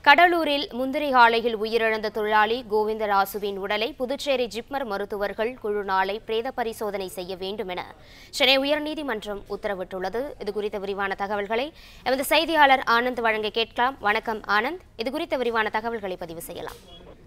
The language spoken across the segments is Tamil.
கடலூரில் முந்திரி ஆலையில் உயிரிழந்த தொழிலாளி கோவிந்தராசுவின் உடலை புதுச்சேரி ஜிப்மர் மருத்துவர்கள் குழு நாளை பிரேத பரிசோதனை செய்ய வேண்டும் என சென்னை உயர்நீதிமன்றம் உத்தரவிட்டுள்ளது இதுகுறித்த விரிவான தகவல்களை எமது செய்தியாளர் ஆனந்த் வழங்க கேட்கலாம் வணக்கம் ஆனந்த் இதுகுறித்த விரிவான தகவல்களை பதிவு செய்யலாம்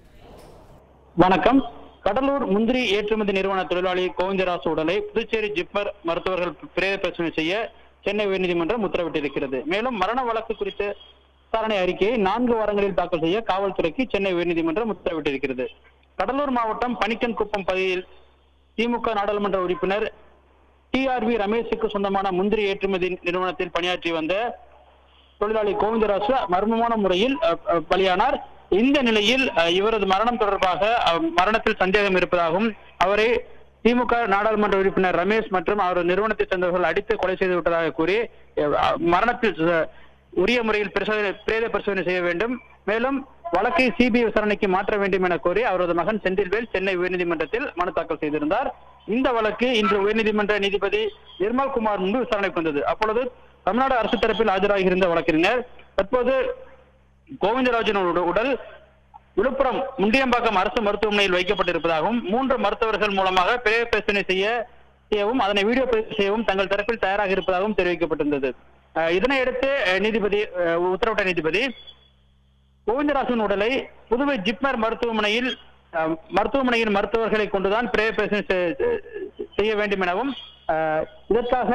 வணக்கம் கடலூர் முந்திரி ஏற்றுமதி நிறுவன தொழிலாளி கோவிந்தராசு உடலை புதுச்சேரி ஜிப்மர் மருத்துவர்கள் பிரேத பரிசோதனை செய்ய சென்னை உயர்நீதிமன்றம் உத்தரவிட்டிருக்கிறது மேலும் மரண வழக்கு குறித்த விசாரணை அறிக்கையை நான்கு வாரங்களில் தாக்கல் செய்ய காவல்துறைக்கு சென்னை உயர்நீதிமன்றம் உத்தரவிட்டிருக்கிறது கடலூர் மாவட்டம் பணிக்கன்குப்பம் பகுதியில் திமுக நாடாளுமன்ற உறுப்பினர் டிஆர்வி ரமேஷுக்கு சொந்தமான முந்திரி ஏற்றுமதி நிறுவனத்தில் பணியாற்றி வந்த தொழிலாளி கோவிந்தராசு மர்மமான முறையில் அஹ், அஹ், பலியானார் இந்த நிலையில் அஹ், இவரது மரணம் தொடர்பாக அஹ், மரணத்தில் சந்தேகம் இருப்பதாகவும் அவரை திமுக நாடாளுமன்ற உறுப்பினர் ரமேஷ் மற்றும் அவரது நிறுவனத்தை சேர்ந்தவர்கள் அடித்து கொலை செய்து விட்டதாக கூறி அஹ், மரணத்தில் அஹ், உரிய முறையில் பரிசோதனை பிரேத பரிசோதனை செய்ய வேண்டும் மேலும் வழக்கை சிபிஐ விசாரணைக்கு மாற்ற வேண்டும் என கோரி அவரது மகன் செந்தில்வேல் சென்னை உயர்நீதிமன்றத்தில் மனு தாக்கல் செய்திருந்தார் இந்த வழக்கு இன்று உயர்நீதிமன்ற நீதிபதி நிர்மல் குமார் முன்பு விசாரணைக்கு வந்தது அப்பொழுது தமிழ்நாடு அரசு தரப்பில் ஆஜராகியிருந்த வழக்கறிஞர் தற்போது கோவிந்தராஜனோட உடல் விழுப்புரம் முண்டியம்பாக்கம் அரசு மருத்துவமனையில் வைக்கப்பட்டிருப்பதாகவும் மூன்று மருத்துவர்கள் மூலமாக பிரேத பரிசோதனை செய்ய செய்யவும் அதனை வீடியோ பதிவு செய்யவும் தங்கள் தரப்பில் தயாராக இருப்பதாகவும் தெரிவிக்கப்பட்டிருந்தது அஹ் இதனையடுத்து அஹ் நீதிபதி அஹ் உத்தரவிட்ட நீதிபதி கோவிந்தராசன் உடலை புதுவை ஜிப்மர் மருத்துவமனையில் அஹ், மருத்துவமனையின் மருத்துவர்களை கொண்டுதான் பிரேத பரிசோதனை செ- செ- செய்ய வேண்டும் எனவும் அஹ், இதற்காக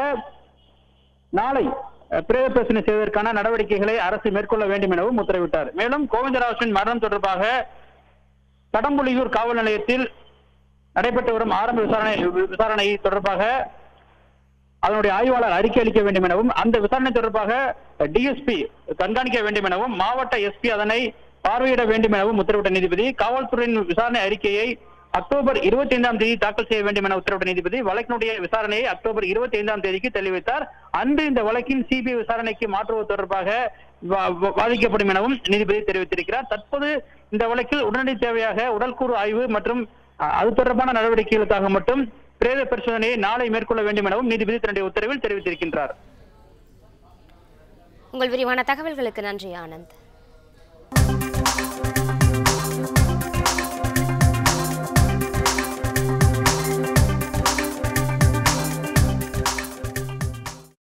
நாளை அஹ், பிரேத பரிசோதனை செய்வதற்கான நடவடிக்கைகளை அரசு மேற்கொள்ள வேண்டும் எனவும் உத்தரவிட்டார் மேலும் கோவிந்தராஜின் மரணம் தொடர்பாக கடம்புலியூர் காவல் நிலையத்தில் நடைபெற்று வரும் ஆரம்ப விசாரணை விசாரணை தொடர்பாக அதனுடைய ஆய்வாளர் அறிக்கை அளிக்க வேண்டும் எனவும் அந்த விசாரணை தொடர்பாக டிஎஸ்பி கண்காணிக்க வேண்டும் எனவும் மாவட்ட எஸ்பி அதனை பார்வையிட வேண்டும் எனவும் உத்தரவிட்ட நீதிபதி காவல்துறையின் விசாரணை அறிக்கையை அக்டோபர் இருபத்தி ஐந்தாம் தேதி தாக்கல் செய்ய வேண்டும் என உத்தரவிட்ட நீதிபதி வழக்கினுடைய விசாரணையை அக்டோபர் இருபத்தி ஐந்தாம் தேதிக்கு தள்ளி வைத்தார் அன்று இந்த வழக்கின் சிபிஐ விசாரணைக்கு மாற்றுவது தொடர்பாக வா- வா- வாதிக்கப்படும் எனவும் நீதிபதி தெரிவித்திருக்கிறார் தற்போது இந்த வழக்கில் உடனடி தேவையாக உடல்கூறு ஆய்வு மற்றும் அஹ், அது தொடர்பான நடவடிக்கைகளுக்காக மட்டும் பிரேத பரிசோதனையை நாளை மேற்கொள்ள வேண்டும் எனவும் நீதிபதி தன்னுடைய உத்தரவில் தெரிவித்திருக்கின்றார் உங்கள் விரிவான தகவல்களுக்கு நன்றி ஆனந்த்